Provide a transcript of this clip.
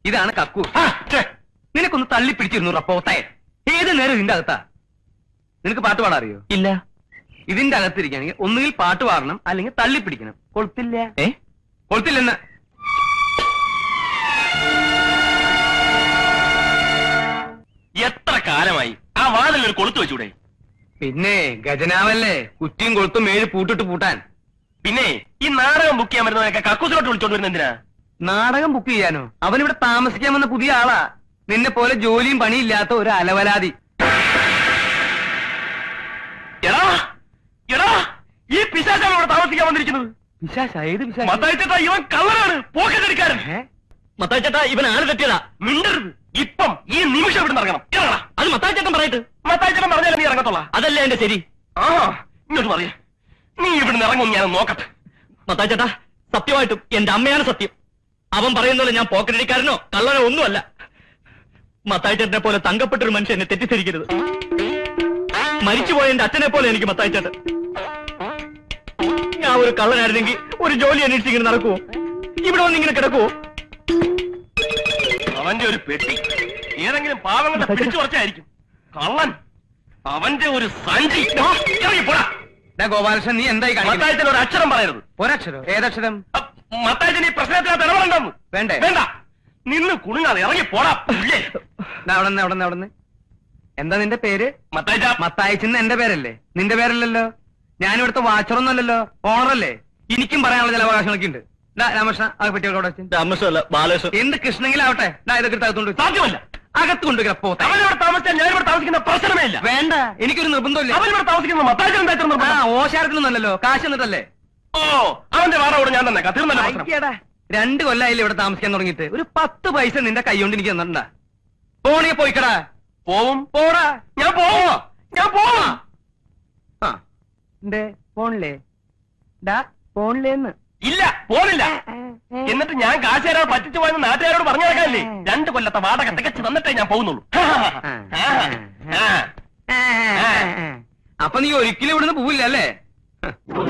ഇതാണ് കക്കു നിനക്കൊന്ന് തള്ളി പിടിച്ചിരുന്നു റപ്പോത്തായ ഏത് നേരം ഇതിന്റെ അകത്താ നിനക്ക് പാട്ട് പാടാൻ അറിയോ ഇല്ല ഇതിന്റെ അകത്തിരിക്കുകയാണെങ്കിൽ ഒന്നുകിൽ പാട്ട് പാടണം അല്ലെങ്കിൽ തള്ളി പിടിക്കണം കൊളുത്തില്ല ഏ കൊളുത്തില്ലെന്ന് എത്ര കാലമായി ആ വാതിൽ ഒരു കൊളുത്ത് വെച്ചൂടെ പിന്നെ ഗജനാവല്ലേ കുറ്റിയും കൊളുത്തും ഏഴ് പൂട്ടിട്ട് പൂട്ടാൻ പിന്നെ ഈ നാടകം ബുക്ക് ചെയ്യാൻ വരുന്നതൊക്കെ കക്കൂസിലോട്ട് വിളിച്ചോണ്ട് വരുന്ന എന്തിനാ നാടകം ബുക്ക് ചെയ്യാനോ അവൻ ഇവിടെ താമസിക്കാൻ വന്ന പുതിയ ആളാ നിന്നെ പോലെ ജോലിയും പണിയില്ലാത്ത ഒരു അലവലാതി എടാ എടാ ഈ പിശാചാണ് ഇവിടെ താമസിക്കാൻ വന്നിരിക്കുന്നത് പിശാച ഏത് പിശാച മത്തായിച്ചേട്ടാ ഇവൻ കള്ളനാണ് പോക്കറ്റടിക്കാരൻ മത്തായി ചേട്ടാ ഇവൻ ആള് തെറ്റിയതാ മിണ്ടരുത് ഇപ്പം ഈ നിമിഷം ഇവിടെ ഇറങ്ങണം ഇറങ്ങടാ അത് മത്തായി ചേട്ടൻ പറയട്ട് മത്തായിച്ചേട്ടൻ പറഞ്ഞാലേ നീ ഇറങ്ങത്തോളാ അതല്ലേ എന്റെ ശരി ആ ഇങ്ങോട്ട് പറയേ നീ ഇവിടുന്ന് ഇറങ്ങും ഞാൻ നോക്കട്ടെ മത്തായി ചേട്ടാ സത്യമായിട്ടും എന്റെ അമ്മയാണ് സത്യം അവൻ പറയുന്നത് ഞാൻ പോക്കറ്റടിക്കാരനോ കള്ളനോ ഒന്നുമല്ല മത്തായി ചേട്ടനെ പോലെ തങ്കപ്പെട്ടൊരു മനുഷ്യൻ എന്നെ തെറ്റിദ്ധരിക്കരുത് മരിച്ചുപോയ എന്റെ അച്ഛനെ പോലെ എനിക്ക് മത്തായി ചേട്ടൻ ഞാൻ ഒരു കള്ളനായിരുന്നെങ്കിൽ ഒരു ജോലി അന്വേഷിച്ച് ഇങ്ങനെ നടക്കുവോ ഇവിടെ വന്ന് ഇങ്ങനെ കിടക്കുവോ അവന്റെ ഒരു പെട്ടി ഏതെങ്കിലും പാവങ്ങളുടെ പിടിച്ചു കുറച്ചായിരിക്കും കള്ളൻ അവന്റെ ഒരു സഞ്ചി ആ, ഇറങ്ങി പോടാ ഡാ ഗോപാലകൃഷ്ണൻ നീ എന്തായി കാണിക്കുന്നത് മത്തായച്ചൻ ഒരു അക്ഷരം പറയരുത് ഒരക്ഷരം ഏതക്ഷരം മത്തായച്ചൻ ഈ പ്രശ്നത്തിന് ഇടപെടണ്ടെന്ന് വേണ്ടേ? വേണ്ട നിന്ന് കുണുങ്ങാതെ ഇറങ്ങി പോടാ പുല്ലേ ദാ അവിടെന്ന് അവിടെന്ന് അവിടെന്ന് എന്താ നിന്റെ പേര് മത്തായച്ച മത്തായിച്ചെന്ന് എന്റെ പേരല്ലേ നിന്റെ പേരല്ലല്ലോ ഞാനിവിടുത്തെ വാച്ചറൊന്നുമല്ലല്ലോ ഓണറല്ലേ എനിക്കും പറയാനുള്ള ചില അവകാശങ്ങളൊക്കെ ഉണ്ട് ഡാ രാമകൃഷ്ണ അത് പറ്റിയൊക്കെ അവിടെ വെച്ച്. രാമകൃഷ്ണല്ല ബാലകൃഷ്ണൻ എന്ത് കൃഷ്ണങ്കിലാവട്ടെ ഡാ ഇതൊക്കെ എടുത്ത് അകത്തോണ്ട് വെച്ച്. സാധ്യമല്ല അകത്ത് കൊണ്ടുവയ്ക്കണ പോത്ത അവനിവിടെ താമസിച്ചാൽ ഞാനിവിടെ താമസിക്കുന്ന പ്രശ്നമേ ഇല്ല വേണ്ട എനിക്കൊരു നിർബന്ധമില്ല അവനിവിടെ താമസിക്കുന്ന മത്തായച്ചൻ എന്താ ഇത്ര ആ നിർബന്ധം? ഓശാരത്തിനൊന്നല്ലോ കാശ് എന്നിട്ടല്ലേ ഓ അവന്റെ വാടകയോട് ഞാൻ തന്നെ തീർന്നല്ലോ പ്രശ്നം. അയ്യടാ രണ്ട് കൊല്ലായില്ലേ ഇവിടെ താമസിക്കാൻ തുടങ്ങിയിട്ട് ഒരു പത്ത് പൈസ നിന്റെ കൈ കൊണ്ട് എനിക്ക് തന്നിട്ടുണ്ടാ പോണിയെ പോയിക്കടാ പോവും പോടാ ഞാൻ പോവോ ഞാൻ പോവാ ആ എന്തേ പോണില്ലേ ഡാ പോണില്ലേന്ന് ഇല്ല പോണില്ല എന്നിട്ട് ഞാൻ കാശ് തരാൻ പറ്റിച്ചു പോയെന്ന് നാട്ടുകാരോട് പറഞ്ഞു നടക്കാനില്ലേ രണ്ട് കൊല്ലത്തെ വാടക തികച്ചു തന്നിട്ടേ ഞാൻ പോകുന്നുള്ളൂ ആ, ആ. അപ്പൊ നീ ഒരിക്കലും ഇവിടുന്ന് പോവില്ല അല്ലേ